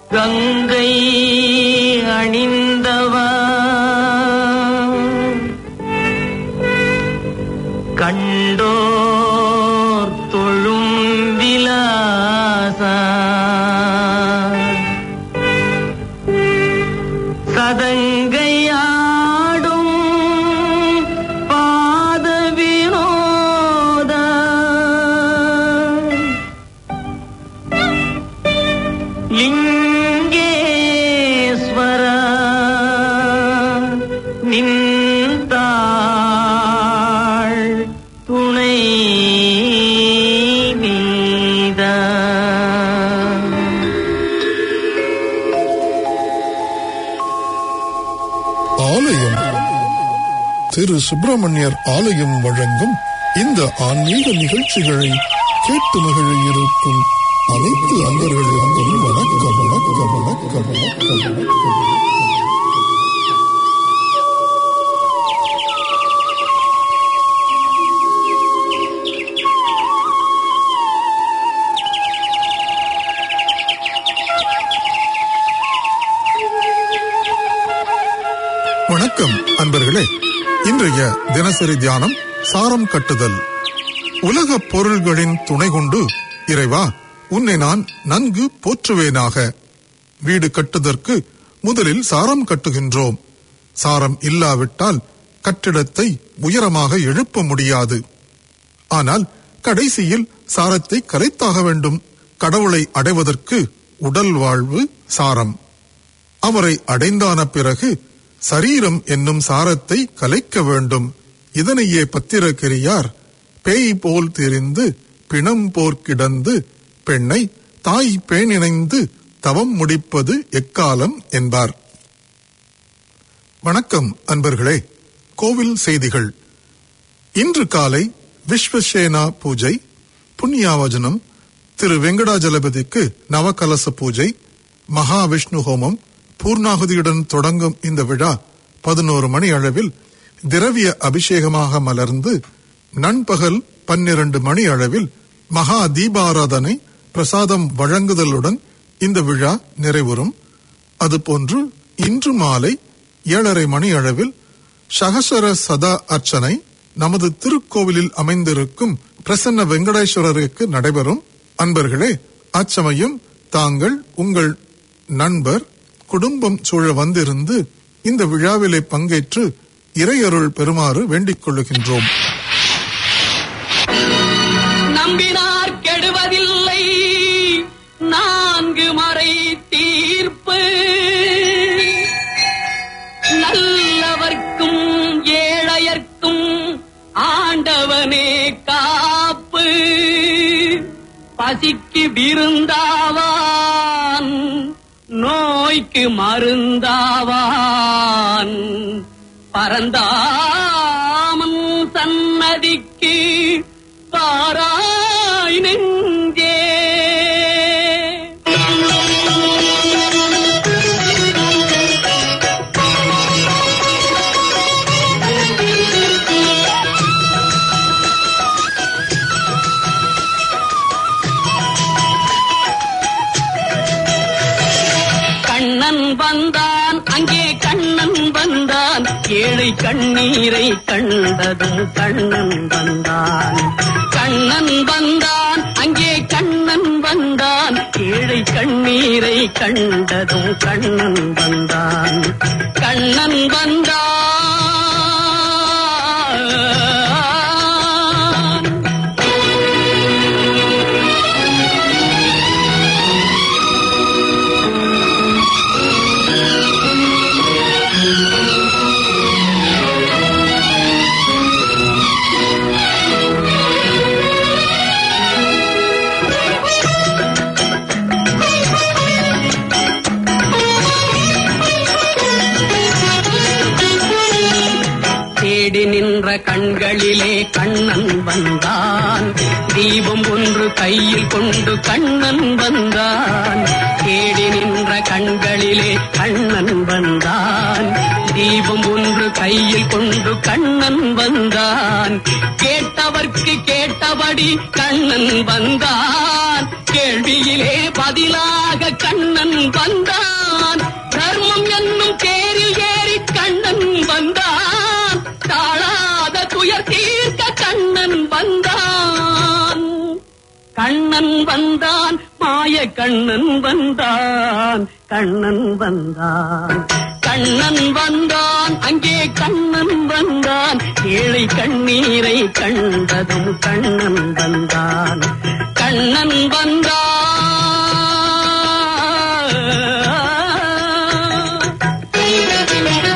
கங்கை அணிந்தவா கண்டோர் தொழும் விலாசா சதங்கையாடும் பாத வினோத லிங்கேஸ்வர நின்றாள் துணை நீதா ஆலயம் திரு சுப்பிரமணியர் ஆலயம் வழங்கும் இந்த ஆன்மீக நிகழ்ச்சிகளை கேட்டு மகிழ இருக்கும் அனைத்து அன்பர்களுக்கும் வணக்கம் வணக்கம் வணக்கம் வணக்கம் வணக்கம் வணக்கம் அன்பர்களே இன்றைய தினசரி தியானம் சாரம் கட்டுதல் உலக பொருள்களின் துணை கொண்டு இறைவா உன்னை நான் நன்கு போற்றுவேனாக வீடு கட்டுதற்கு முதலில் சாரம் கட்டுகின்றோம் சாரம் இல்லாவிட்டால் கட்டிடத்தை உயரமாக எழுப்ப முடியாது ஆனால் கடைசியில் சாரத்தை கரைத்தாக வேண்டும் கடவுளை அடைவதற்கு உடல் வாழ்வு சாரம் அவரை அடைந்தான பிறகு சரீரம் என்னும் சாரத்தை கலைக்க வேண்டும் இதனையே பத்திரகிரியார் பேய் போல் தெரிந்து பிணம் போர் கிடந்து பெண்ணை தாய் பேணிணைந்து தவம் முடிப்பது எக்காலம் என்பார் வணக்கம் அன்பர்களே கோவில் செய்திகள் இன்று காலை விஸ்வசேனா பூஜை புண்ணியாவஜனம் திரு வெங்கடாஜலபதிக்கு நவகலச பூஜை மகாவிஷ்ணு ஹோமம் பூர்ணாகுதியுடன் தொடங்கும் இந்த விழா பதினோரு மணி அளவில் திரவிய அபிஷேகமாக மலர்ந்து நண்பகல் பன்னிரண்டு மணி அளவில் மகா தீபாராதனை பிரசாதம் வழங்குதலுடன் இந்த விழா நிறைவுறும் அதுபோன்று இன்று மாலை ஏழரை மணி அளவில் சகசர சதா அர்ச்சனை நமது திருக்கோவிலில் அமைந்திருக்கும் பிரசன்ன வெங்கடேஸ்வரருக்கு நடைபெறும் அன்பர்களே அச்சமயம் தாங்கள் உங்கள் நண்பர் குடும்பம் சூழ வந்திருந்து இந்த விழாவிலே பங்கேற்று இறையருள் பெறுமாறு வேண்டிக் கொள்ளுகின்றோம் நம்பினார் கெடுவதில்லை நான்கு மறை தீர்ப்பு நல்லவர்க்கும் ஏழையர்க்கும் ஆண்டவனே காப்பு பசிக்கு விருந்தாவான் நோய்க்கு மருந்தாவான் பரந்தாமன் சன்னதிக்கு பாராய் நெஞ்சே கண்ணன் வந்தான் அங்கே கண்ணன் வந்தான் ஏழை கண்ணீரை கண்டதும் கண்ணன் வந்தான் கண்ணன் வந்தான் அங்கே கண்ணன் வந்தான் ஏழை கண்ணீரை கண்டதும் கண்ணன் வந்தான் கண்ணன் வந்தான் தேடி நின்ற கண்களிலே கண்ணன் வந்தான் தீபம் ஒன்று கையில் கொண்டு கண்ணன் வந்தான் தேடி நின்ற கண்களிலே கண்ணன் வந்தான் தீபம் ஒன்று கையில் கொண்டு கண்ணன் வந்தான் கேட்டவர்க்கு கேட்டபடி கண்ணன் வந்தான் கேள்வியிலே பதிலாக கண்ணன் வந்தான் கண்ணன் வந்தான் கண்ணன் வந்தான் கண்ணன் வந்தான் அங்கே கண்ணன் வந்தான் ஏழை கண்ணீரை கண்டதும் கண்ணன் வந்தான் கண்ணன் வந்தான்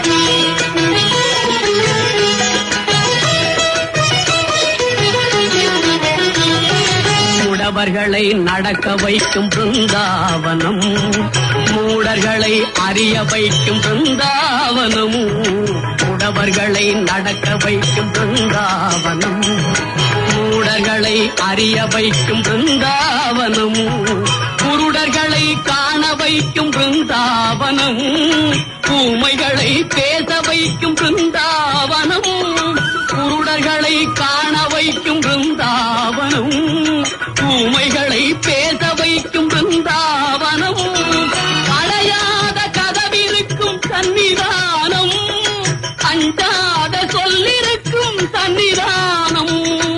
மூடவர்களை நடக்க வைக்கும் பிருந்தாவனம் மூடர்களை அறிய வைக்கும் பிருந்தாவனம் மூடவர்களை நடக்க வைக்கும் பிருந்தாவனம் மூடர்களை அறிய வைக்கும் பிருந்தாவனம் குருடர்களை காண வைக்கும் பிருந்தாவனம் ஊமைகளை பேச வைக்கும் பிருந்தாவனம் குருடர்களை காண வைக்கும் பிருந்தாவனம் ஊமைகளை பேச வைக்கும் பிருந்தாவனம் அடையாத கதவிருக்கும் சன்னிதானம் அஞ்சாத சொல்லிருக்கும் சன்னிதானம்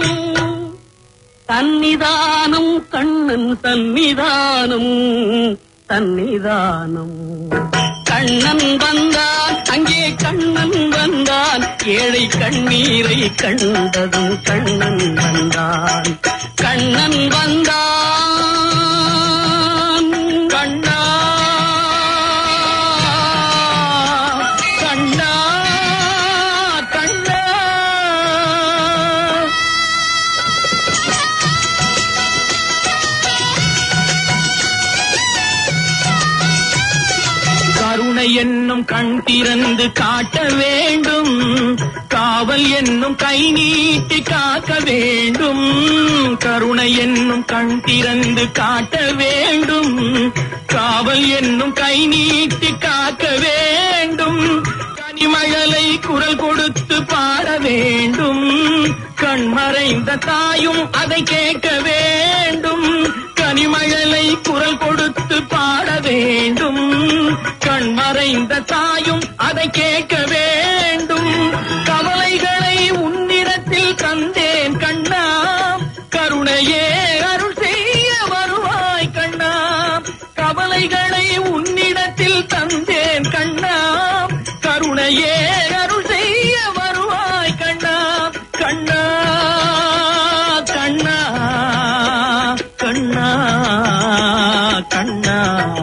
சன்னிதானம் கண்ணன் சன்னிதானம் சன்னிதானம் கண்ணன் வந்தான் அங்கே கண்ணன் வந்தான் ஏழை கண்ணீரை கண்டதும் கண்ணன் வந்தான் கண்ணன் வந்தான் கண்ணா கண்ணா கண்ணா கருணை என்னும் கண் திறந்து காட்ட வேண்டும் காவல் என்னும் கை நீட்டி காக்க வேண்டும் கருணை என்னும் கண் திறந்து காட்ட வேண்டும் காவல் என்னும் கை நீட்டி காக்க வேண்டும் கனிமழலை குரல் கொடுத்து பாட வேண்டும் கண்மறைந்த தாயும் அதை கேட்க வேண்டும் கனிமழலை குரல் கொடுத்து பாட வேண்டும் கண்மறைந்த தாயும் அதை கேட்க வேண்டும் கவலைகளை உன்னிடத்தில் தந்தேன் கண்ணா கருணையே அருள் செய்ய வருவாய் கண்ணா கவலைகளை உன்னிடத்தில் தந்தேன் கண்ணா கருணையே அருள் செய்ய வருவாய் கண்ணா கண்ணா கண்ணா கண்ணா கண்ணா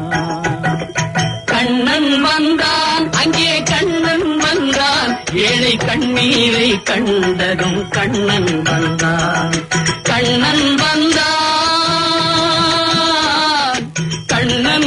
கண்ணன் வந்தான் அங்கே கண்ணன் வந்தான் ஏழை கண்ணீரை கண்டதும் கண்ணன் வந்தான் கண்ணன் வந்தான் கண்ணன்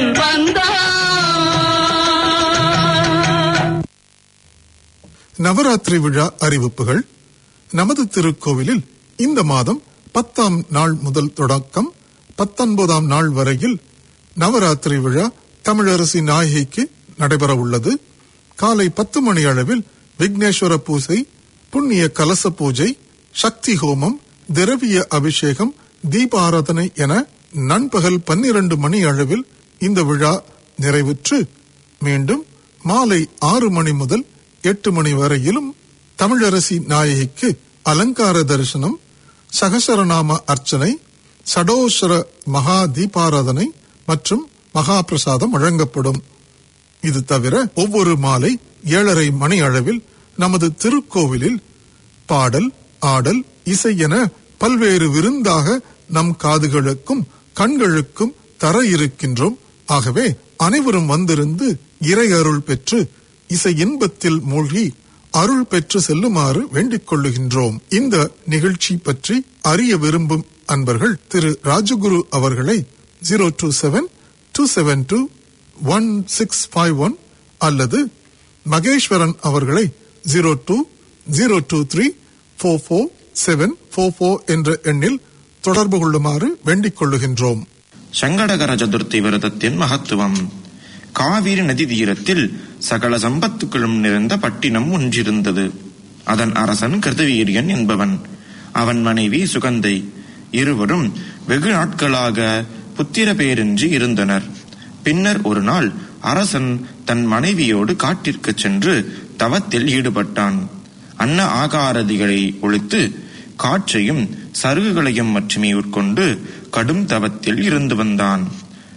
வந்தான் நவராத்திரி விழா அறிவிப்புகள் நமது திருக்கோவிலில் இந்த மாதம் பத்தாம் நாள் முதல் தொடக்கம் பத்தொன்பதாம் நாள் வரையில் நவராத்திரி விழா தமிழரசி நாயகிக்கு நடைபெற உள்ளது காலை பத்து மணி அளவில் விக்னேஸ்வர பூசை புண்ணிய கலச பூஜை சக்தி ஹோமம் திரவிய அபிஷேகம் தீபாராதனை என நண்பகல் பன்னிரண்டு மணி அளவில் இந்த விழா நிறைவுற்று மீண்டும் மாலை ஆறு மணி முதல் எட்டு மணி வரையிலும் தமிழரசி நாயகிக்கு அலங்கார தரிசனம் சகசரநாம அர்ச்சனை சடோஷர மகா தீபாராதனை மற்றும் மகா பிரசாதம் வழங்கப்படும் இது தவிர ஒவ்வொரு மாலை ஏழரை மணி அளவில் நமது திருக்கோவிலில் பாடல் ஆடல் இசை என பல்வேறு விருந்தாக நம் காதுகளுக்கும் கண்களுக்கும் தர இருக்கின்றோம் ஆகவே அனைவரும் வந்திருந்து இறை அருள் பெற்று இசை இன்பத்தில் மூழ்கி அருள் பெற்று செல்லுமாறு வேண்டிக் கொள்ளுகின்றோம் இந்த நிகழ்ச்சி பற்றி அறிய விரும்பும் அன்பர்கள் திரு ராஜகுரு அவர்களை zero two seven two seven two one six five one அல்லது மகேஸ்வரன் அவர்களை zero two zero two three four four seven four four என்ற எண்ணில் தொடர்பு கொள்ளுமாறு வேண்டிக் கொள்ளுகின்றோம் சங்கடகர சதுர்த்தி விரதத்தின் மகத்துவம் காவிரி நதி தீரத்தில் சகல சம்பத்துக்களும் நிறைந்த பட்டினம் ஒன்றிருந்தது அதன் அரசன் கிருதவீரியன் என்பவன் அவன் மனைவி சுகந்தை இருவரும் வெகு நாட்களாக புத்திர பேரின்றி இருந்தனர் பின்னர் ஒரு நாள் அரசன் தன் மனைவியோடு காட்டிற்கு சென்று தவத்தில் ஈடுபட்டான் அன்ன ஆகாரதிகளை ஒழித்து காற்றையும் சருகுகளையும் மட்டுமே உட்கொண்டு கடும் தவத்தில் இருந்து வந்தான்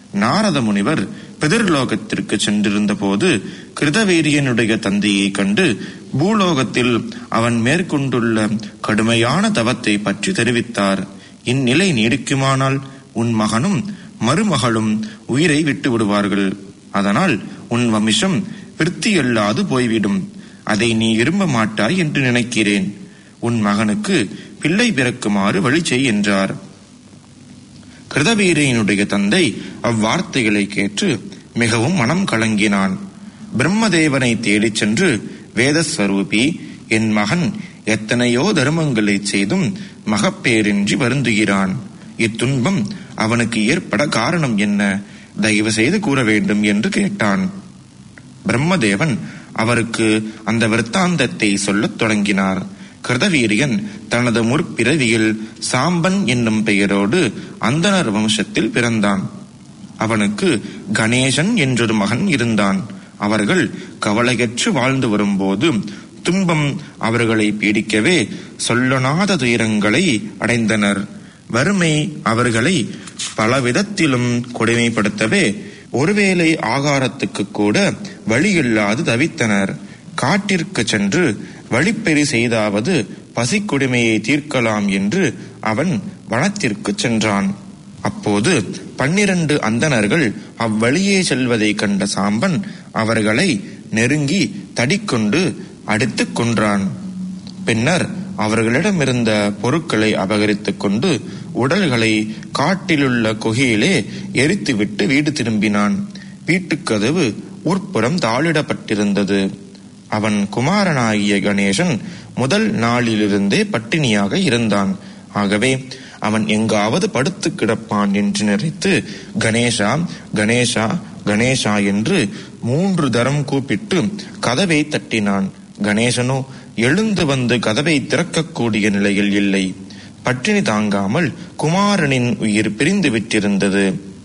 நாரத முனிவர் பிதிர்லோகத்திற்கு சென்றிருந்த போது கிருதவீரியனுடைய தந்தையை கண்டு பூலோகத்தில் அவன் மேற்கொண்டுள்ள கடுமையான தவத்தை பற்றி தெரிவித்தார் இந்நிலை நீடிக்குமானால் உன் மகனும் மருமகளும் உயிரை விட்டு விடுவார்கள் அதனால் உன் வம்சம் விருத்தியல்லாது போய்விடும் அதை நீ விரும்ப மாட்டாய் என்று நினைக்கிறேன் உன் மகனுக்கு பிள்ளை பிறக்குமாறு வழி செய் என்றார் கிருதவீரையனுடைய தந்தை அவ்வார்த்தைகளை கேட்டு மிகவும் மனம் கலங்கினான் பிரம்மதேவனை தேடிச் சென்று வேதஸ்வரூபி என் மகன் எத்தனையோ தர்மங்களை செய்தும் மகப்பேரின்றி வருந்துகிறான் இத்துன்பம் அவனுக்கு ஏற்பட காரணம் என்ன தயவு செய்து கூற வேண்டும் என்று கேட்டான் பிரம்மதேவன் அவருக்கு அந்த விற்த்தாந்தத்தை சொல்லத் தொடங்கினார் கிருதவீரியன் தனது முற்பிறவியில் சாம்பன் என்னும் பெயரோடு அந்தனர் வம்சத்தில் பிறந்தான் அவனுக்கு கணேசன் என்றொரு மகன் இருந்தான் அவர்கள் கவலையற்று வாழ்ந்து வரும்போது துன்பம் அவர்களை பீடிக்கவே சொல்லனாத துயரங்களை அடைந்தனர் வறுமை அவர்களை பலவிதத்திலும் கொடுமைப்படுத்தவே ஒருவேளை ஆகாரத்துக்கு கூட வழியில்லாது தவித்தனர் காட்டிற்கு சென்று வழிப்பெறி செய்தாவது பசிக்கொடுமையை தீர்க்கலாம் என்று அவன் வனத்திற்கு சென்றான் அப்போது பன்னிரண்டு அந்தணர்கள் அவ்வழியே செல்வதை கண்ட சாம்பன் அவர்களை நெருங்கி தடிக்கொண்டு அடித்துக் கொன்றான் பின்னர் அவர்களிடமிருந்த பொருட்களை அபகரித்துக் கொண்டு உடல்களை காட்டிலுள்ள குகையிலே எரித்துவிட்டு வீடு திரும்பினான் வீட்டுக்கதவு உட்புறம் தாளிடப்பட்டிருந்தது அவன் குமாரனாகிய கணேசன் முதல் நாளிலிருந்தே பட்டினியாக இருந்தான் ஆகவே அவன் எங்காவது படுத்து கிடப்பான் என்று நினைத்து கணேசா கணேசா கணேசா என்று மூன்று தரம் கூப்பிட்டு கதவை தட்டினான் கணேசனோ எழுந்து வந்து கதவை திறக்கக்கூடிய நிலையில் இல்லை பட்டினி தாங்காமல் குமாரனின் உயிர் பிரிந்து விட்டிருந்தது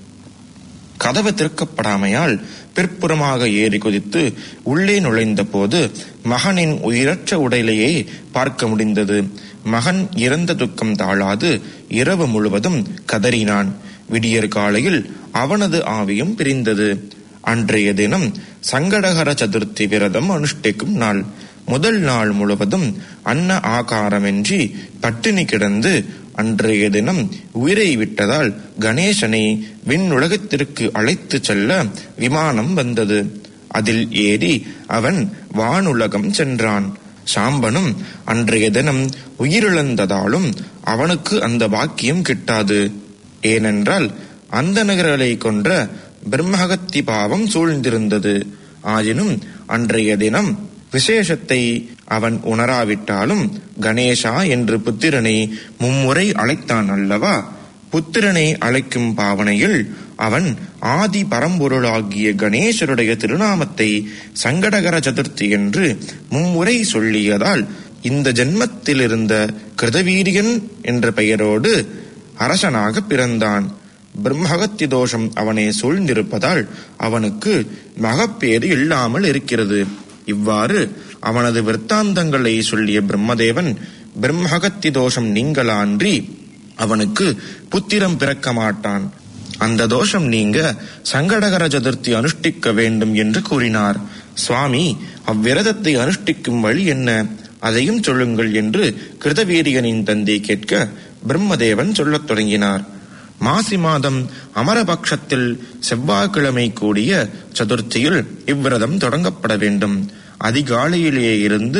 கதவு திறக்கப்படாமையால் பிற்புறமாக ஏறி குதித்து உள்ளே நுழைந்த போது மகனின் உயிரற்ற உடலையே பார்க்க முடிந்தது மகன் இறந்த துக்கம் தாழாது இரவு முழுவதும் கதறினான் விடியற் காலையில் அவனது ஆவியும் பிரிந்தது அன்றைய தினம் சங்கடகர சதுர்த்தி விரதம் அனுஷ்டிக்கும் நாள் முதல் நாள் முழுவதும் அன்ன ஆகாரமின்றி பட்டினி கிடந்து அன்றைய தினம் உயிரை விட்டதால் கணேசனை விண்ணுலகத்திற்கு அழைத்து செல்ல விமானம் வந்தது அதில் ஏறி அவன் வானுலகம் சென்றான் சாம்பனும் அன்றைய தினம் உயிரிழந்ததாலும் அவனுக்கு அந்த பாக்கியம் கிட்டாது ஏனென்றால் அந்த நகர்களை கொன்ற பிரம்மகத்தி பாவம் சூழ்ந்திருந்தது ஆயினும் அன்றைய தினம் விசேஷத்தை அவன் உணராவிட்டாலும் கணேசா என்று புத்திரனை மும்முறை அழைத்தான் அல்லவா புத்திரனை அழைக்கும் பாவனையில் அவன் ஆதி பரம்பொருளாகிய கணேசருடைய திருநாமத்தை சங்கடகர சதுர்த்தி என்று மும்முறை சொல்லியதால் இந்த ஜென்மத்தில் இருந்த கிருதவீரியன் என்ற பெயரோடு அரசனாக பிறந்தான் பிரம்மகத்தி தோஷம் அவனை சூழ்ந்திருப்பதால் அவனுக்கு மகப்பேறு இல்லாமல் இருக்கிறது இவ்வாறு அவனது விற்த்தாந்தங்களை சொல்லிய பிரம்மதேவன் பிரம்மகத்தி தோஷம் நீங்களான்றி அவனுக்கு புத்திரம் பிறக்க மாட்டான் அந்த தோஷம் நீங்க சங்கடகர சதுர்த்தி அனுஷ்டிக்க வேண்டும் என்று கூறினார் சுவாமி அவ்விரதத்தை அனுஷ்டிக்கும் வழி என்ன அதையும் சொல்லுங்கள் என்று கிருதவீரியனின் தந்தை கேட்க பிரம்மதேவன் சொல்லத் தொடங்கினார் மாசி மாதம் அமரபக்ஷத்தில் செவ்வாய்க்கிழமை கூடிய சதுர்த்தியில் இவ்விரதம் தொடங்கப்பட வேண்டும் அதிகாலையிலே இருந்து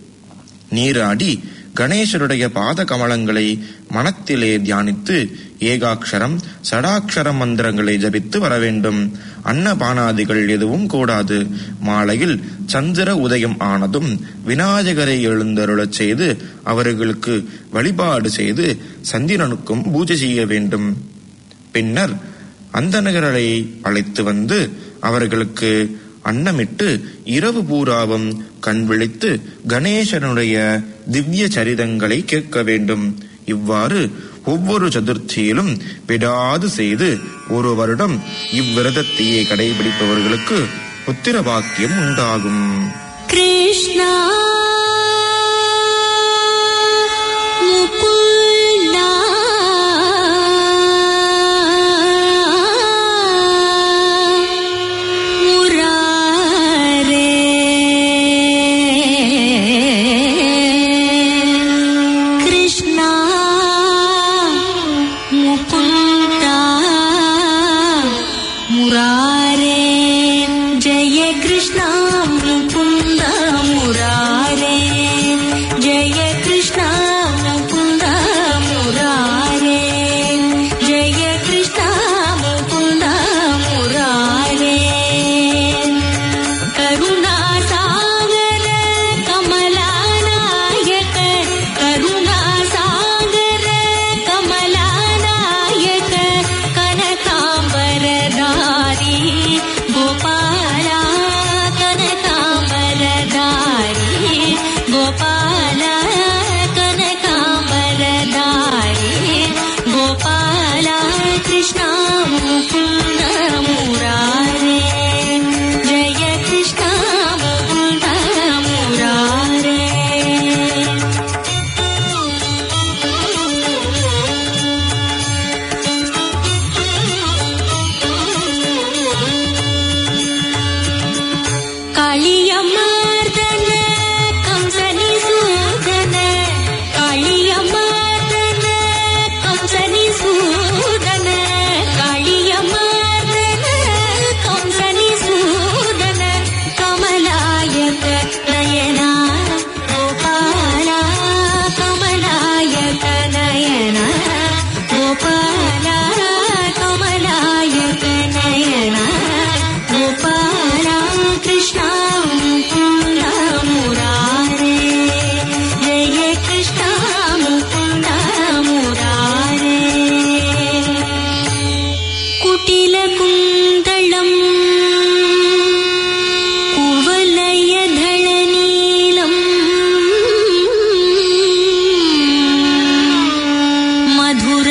நீராடி கணேசருடைய பாத கமலங்களை மனத்திலே தியானித்து ஏகாட்சரம் சடாட்சர மந்திரங்களை ஜபித்து வர வேண்டும் அன்னபானாதிகள் எதுவும் கூடாது மாலையில் சந்திர உதயம் ஆனதும் விநாயகரை எழுந்தருளச் செய்து அவர்களுக்கு வழிபாடு செய்து சந்திரனுக்கும் பூஜை செய்ய வேண்டும் பின்னர் அந்த நகரலை அழைத்து வந்து அவர்களுக்கு அன்னமிட்டு இரவு பூராவும் கண் விழித்து கணேசனுடைய திவ்ய சரிதங்களை கேட்க வேண்டும் இவ்வாறு ஒவ்வொரு சதுர்த்தியிலும் விடாது செய்து ஒரு வருடம் இவ்விரதத்தையே கடைபிடிப்பவர்களுக்கு புத்திர பாக்கியம் உண்டாகும் कृष्णा मुकुन्दा காளியமர்தன கம்சனி சூதன காளியமர்தன கம்சனி சூதன காளியமர்தன கம்சனி சூதன கமலாயத நயனா கோபாலா கமலாயத நயனா கோபாலா கமலாயத நயனா கோபாலா கிருஷ்ணா முகுந்த முராரே ஜெய கிருஷ்ணா முகுந்த முராரே குட்டில குந்தளம் குவலயதள நீலம் மதுர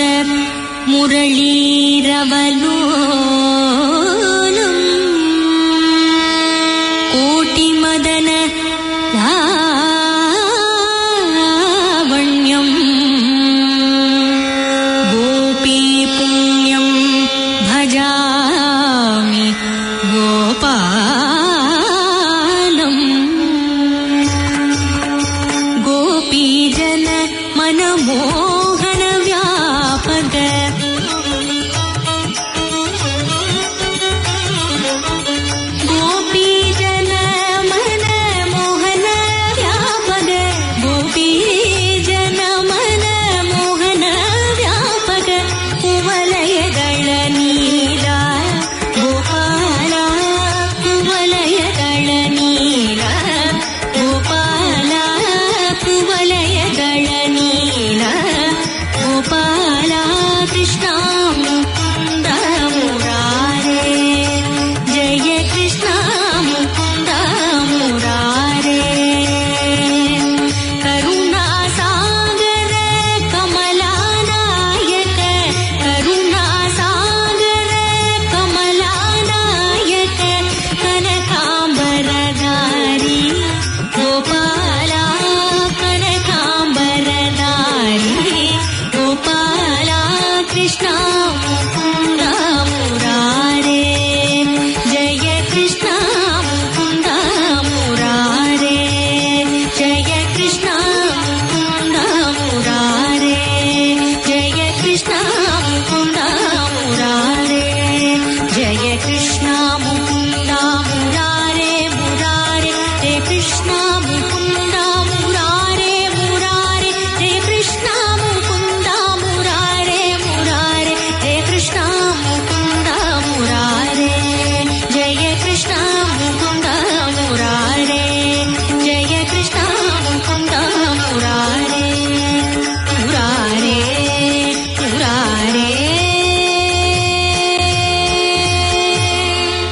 முரளீரவலோலம் கோட்டி மதன லாவண்யம் गोपी पुण्यं भजामि गोपालम् गोपीजन मनमोहन व्यापक गोपीजन मनमोहन व्यापक गोपीजन मनमोहन व्यापक कुवलयदळ नील गोपाल कुवलयदळ नील गोपाल कुवलयदळ नील गोपाल कृष्णा मुकुन्द मुरारे जय कृष्णा मुकुन्द मुरारे करुणासागर कमलानायक करुणासागर कमलानायक कनकाम्बरधारी गोपाला कनकाम्बरधारी गोपाला कृष्णा मुकुन्द मुरारे जय कृष्णा मुकुन्द मुरारे जय कृष्णा मुकुन्द मुरारे जय कृष्णा मुकुन्द मुरारे जय कृष्णा मुकुन्द मुरारे मुरारे हे कृष्णा मुकुन्द मुरारे मुरारे हे कृष्णा मुकुन्द मुरारे मुरारे हे कृष्णा मुकुन्द मुरारे जय कृष्णा मुकुन्द मुरारे जय कृष्णा मुकुन्द मुरारे मुरारे मुरारे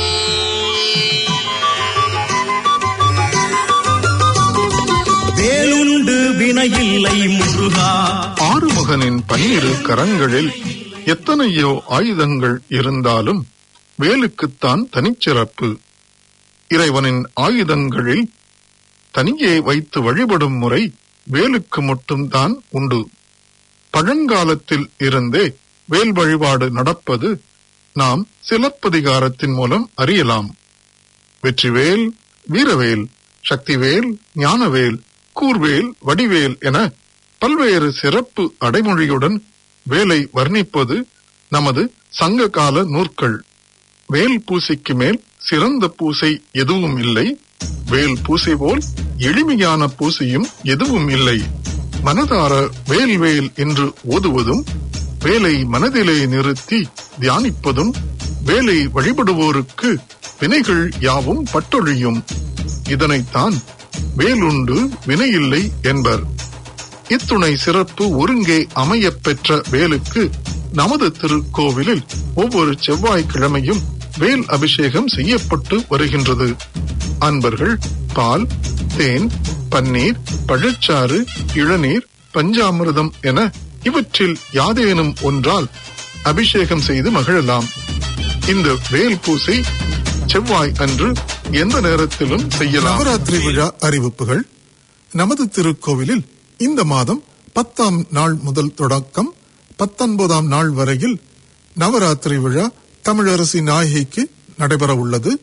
வேலுண்டு வினையில்லை முருகா ஆறுமுகனின் பன்னிரு கரங்களில் எத்தனையோ ஆயுதங்கள் இருந்தாலும் வேலுக்குத்தான் தனிச்சிறப்பு இறைவனின் ஆயுதங்களில் தனியே வைத்து வழிபடும் முறை வேலுக்கு மட்டும்தான் உண்டு பழங்காலத்தில் இருந்தே வேல் வழிபாடு நடப்பது நாம் சிலப்பதிகாரத்தின் மூலம் அறியலாம் வெற்றிவேல் வீரவேல் சக்திவேல் ஞானவேல் கூர்வேல் வடிவேல் என பல்வேறு சிறப்பு அடைமொழியுடன் வேலை வர்ணிப்பது நமது சங்க கால நூற்கள் வேல் பூசைக்கு மேல் சிறந்த பூசை எதுவும் இல்லை வேல் பூசை போல் எளிமையான பூசையும் எதுவும் இல்லை மனதார வேல் வேல் என்று ஓதுவதும் வேலை மனதிலே நிறுத்தி தியானிப்பதும் வேலை வழிபடுவோருக்கு வினைகள் யாவும் பட்டொழியும் இதனைத்தான் வேலுண்டு வினையில்லை என்பர் இத்துணை சிறப்பு ஒருங்கே அமையப் பெற்ற வேலுக்கு நமது திருக்கோவிலில் ஒவ்வொரு செவ்வாய்க்கிழமையும் வேல் அபிஷேகம் செய்யப்பட்டு வருகின்றது அன்பர்கள் பால் தேன் பன்னீர் பழச்சாறு இளநீர் பஞ்சாமிர்தம் என இவற்றில் யாதேனும் ஒன்றால் அபிஷேகம் செய்து மகிழலாம் இந்த வேல் பூசை செவ்வாய் அன்று எந்த நேரத்திலும் செய்யலாம் நவராத்திரி விழா அறிவிப்புகள் நமது திருக்கோவிலில் இந்த மாதம் பத்தாம் நாள் முதல் தொடக்கம் பத்தொன்பதாம் நாள் வரையில் நவராத்திரி விழா தமிழரசி நாயகிக்கு நடைபெற உள்ளது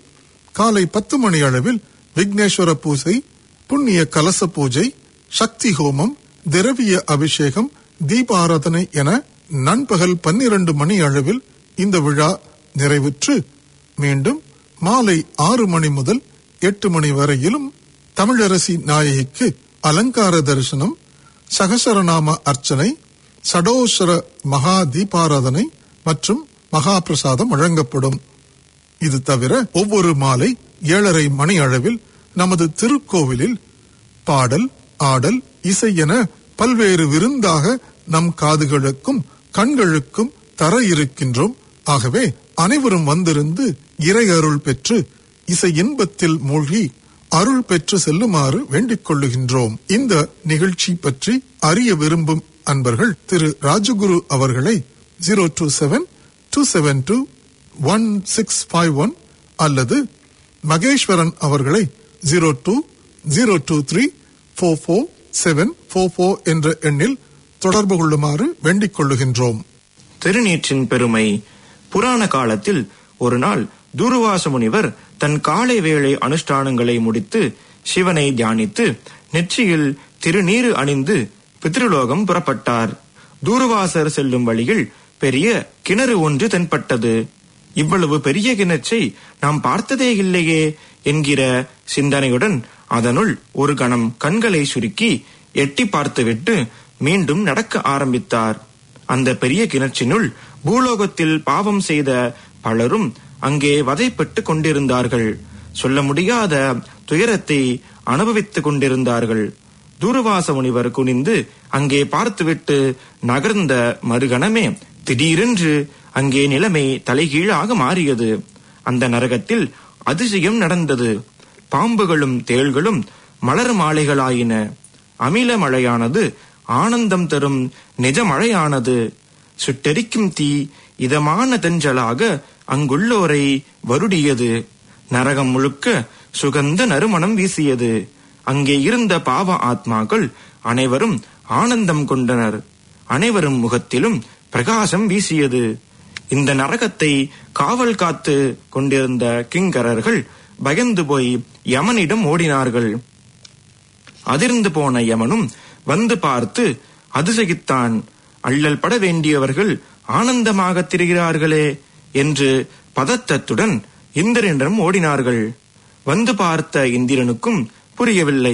காலை பத்து மணி அளவில் விக்னேஸ்வர பூசை புண்ணிய கலச பூஜை சக்தி ஹோமம் திரவிய அபிஷேகம் தீபாராதனை என நண்பகல் பன்னிரண்டு மணி அளவில் இந்த விழா நிறைவுற்று மீண்டும் மாலை ஆறு மணி முதல் எட்டு மணி வரையிலும் தமிழரசி நாயகிக்கு அலங்கார தரிசனம் சகசரநாம அர்ச்சனை சடோசர மகா தீபாராதனை மற்றும் மகா பிரசாதம் வழங்கப்படும் இது தவிர ஒவ்வொரு மாலை ஏழரை மணி அளவில் நமது திருக்கோவிலில் பாடல் ஆடல் இசை என பல்வேறு விருந்தாக நம் காதுகளுக்கும் கண்களுக்கும் தர இருக்கின்றோம் ஆகவே அனைவரும் வந்திருந்து இறை அருள் பெற்று இசை இன்பத்தில் மூழ்கி அருள் பெற்று செல்லுமாறு வேண்டிக் கொள்ளுகின்றோம் இந்த நிகழ்ச்சி பற்றி அறிய விரும்பும் அன்பர்கள் திரு ராஜகுரு அவர்களை zero two seven two seven two one six five one அல்லது மகேஸ்வரன் அவர்களை zero two zero two three four four seven four four என்ற எண்ணில் தொடர்பு கொள்ளுமாறு வேண்டிக் கொள்ளுகின்றோம் திருநீற்றின் பெருமை புராண காலத்தில் ஒரு நாள் தூர்வாச முனிவர் தன் காலை வேளை அனுஷ்டானங்களை முடித்து சிவனை தியானித்து நெற்றியில் திருநீறு அணிந்து பித்ருலோகம் புறப்பட்டார் தூர்வாசர் செல்லும் வழியில் பெரிய கிணறு ஒன்று தென்பட்டது இவ்வளவு பெரிய கிணற்றை நாம் பார்த்ததே இல்லையே என்கிற சிந்தனையுடன் அதனுள் ஒரு கணம் கண்களை சுருக்கி எட்டி பார்த்துவிட்டு மீண்டும் நடக்க ஆரம்பித்தார் அந்த பெரிய கிணற்றினுள் பூலோகத்தில் பாவம் செய்த பலரும் அங்கே வதைப்பட்டு கொண்டிருந்தார்கள் சொல்ல முடியாத துயரத்தை அனுபவித்துக் கொண்டிருந்தார்கள் தூர்வாச முனிவர் குனிந்து அங்கே பார்த்துவிட்டு நகர்ந்த மறுகணமே திடீரென்று அங்கே நிலைமை தலைகீழாக மாறியது அந்த நரகத்தில் அதிசயம் நடந்தது பாம்புகளும் தேள்களும் மலர் மாலைகளாயின அமில மழையானது ஆனந்தம் தரும் நிஜ மழையானது சுட்டெரிக்கும் தீ இதமான தென்றலாக அங்குள்ளோரை வருடியது நரகம் முழுக்க சுகந்த நறுமணம் வீசியது அங்கே இருந்த பாவ ஆத்மாக்கள் அனைவரும் ஆனந்தம் கொண்டனர் அனைவரும் முகத்திலும் பிரகாசம் வீசியது இந்த நரகத்தை காவல் காத்து கொண்டிருந்த கிங்கரர்கள் பயந்து போய் யமனிடம் ஓடினார்கள் அதிர்ந்து போன யமனும் வந்து பார்த்து அதிசயித்தான் அள்ளல் பட வேண்டியவர்கள் ஆனந்தமாக திரிகிறார்களே என்று பதத்தத்துடன் இந்திரனிடம் ஓடினார்கள் வந்து பார்த்த இந்திரனுக்கும் புரியவில்லை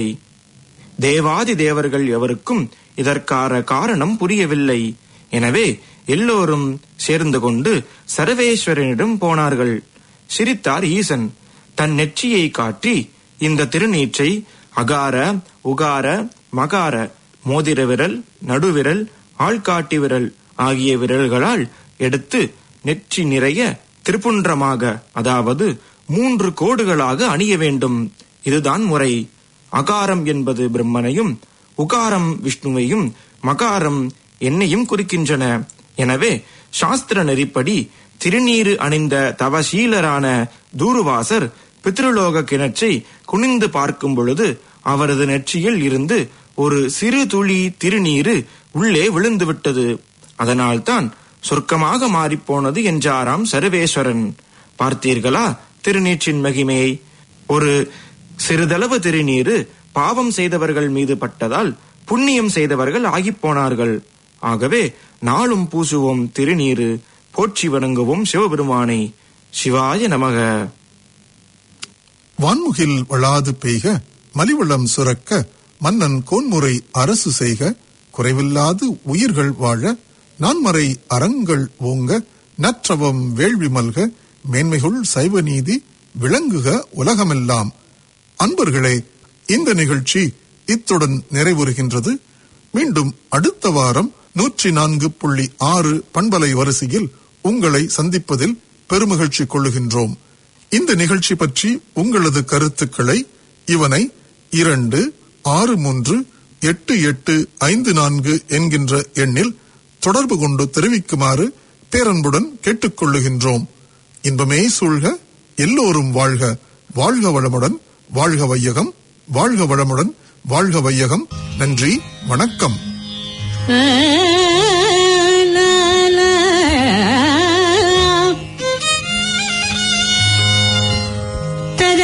தேவாதி தேவர்கள் எவருக்கும் இதற்கான காரணம் புரியவில்லை எனவே எல்லோரும் சேர்ந்து கொண்டு சர்வேஸ்வரனிடம் போனார்கள் சிரித்தார் ஈசன் தன் நெற்றியை காட்டி இந்த திருநீற்றை அகார உகார மகார மோதிர விரல் நடுவிரல் ஆள்காட்டி விரல் ஆகிய விரல்களால் எடுத்து நெற்றி நிறைய திருப்புன்றமாக அதாவது மூன்று கோடுகளாக அணிய வேண்டும் இதுதான் முறை அகாரம் என்பது பிரம்மனையும் உகாரம் விஷ்ணுவையும் மகாரம் என்னையும் குறிக்கின்றன எனவே சாஸ்திர நெறிப்படி திருநீறு அணிந்த தவசீலரான தூருவாசர் பித்ருலோக கிணற்றை குனிந்து பார்க்கும் பொழுது அவரது நெற்றியில் இருந்து ஒரு சிறு துளி திருநீரு உள்ளே விழுந்து விட்டது அதனால்தான் சொர்க்கமாக மாறிப்போனது என்றாராம் சர்வேஸ்வரன் பார்த்தீர்களா திருநீற்றின் மகிமையை ஒரு சிறிதளவு திருநீரு பாவம் செய்தவர்கள் மீது பட்டதால் புண்ணியம் செய்தவர்கள் ஆகிப்போனார்கள் ஆகவே நாளும் பூசுவோம் திருநீரு போற்றி வணங்குவோம் சிவபெருமானை சிவாய நமக வான்முகில் வளாது பெய்க மலிவளம் சுரக்க மன்னன் கோன்முறை அரசு செய்க குறைவில்லாது உயிர்கள் வாழ நான்மறை அறங்கள் ஓங்க நற்றவம் வேள்வி மல்க மேன்மைகுள் சைவ நீதி விளங்குக உலகமெல்லாம் அன்பர்களே இந்த நிகழ்ச்சி இத்துடன் நிறைவுறுகின்றது மீண்டும் அடுத்த வாரம் நூற்றி நான்கு புள்ளி ஆறு பண்பலை வரிசையில் உங்களை சந்திப்பதில் பெருமகிழ்ச்சி கொள்ளுகின்றோம் இந்த நிகழ்ச்சி பற்றி உங்களது கருத்துக்களை இவனை இரண்டு ஆறு மூன்று எட்டு எட்டு ஐந்து நான்கு என்கின்ற எண்ணில் தொடர்பு கொண்டு தெரிவிக்குமாறு பேரன்புடன் கேட்டுக்கொள்ளுகின்றோம் இன்பமே சூழ்க எல்லோரும் வாழ்க வாழ்க வளமுடன் வாழ்க வையகம் வாழ்க வளமுடன் வாழ்க வையகம் நன்றி வணக்கம் la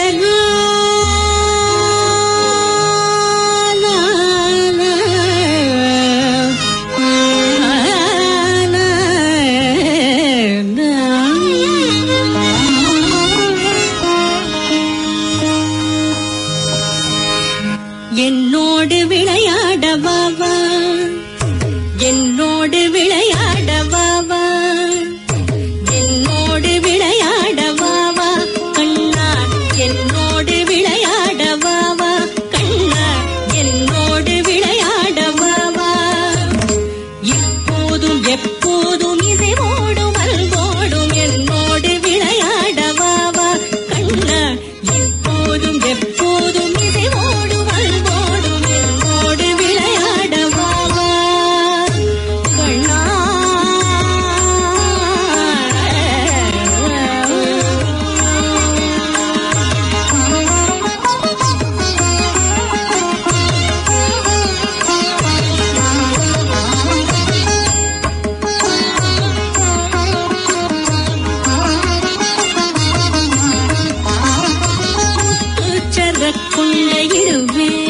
என்னோடு விளையாட வாவா என்னோடு விளையாட வாவா என்னோடு விளையாட வாவா கண்ணா என்னோடு விளையாட வாவா கண்ணா என்னோடு விளையாட வாவா இப்போதும் எப்போதும் இசைவோடும் அல்வோடும் என்னோடு விளையாட வாவா கண்ணா இப்போதும் எப்போதும் இசைவோடும் அல்வோடும் என்னோடு விளையாட வாவா கண்ணா சரக்குள்ள இடுவேன்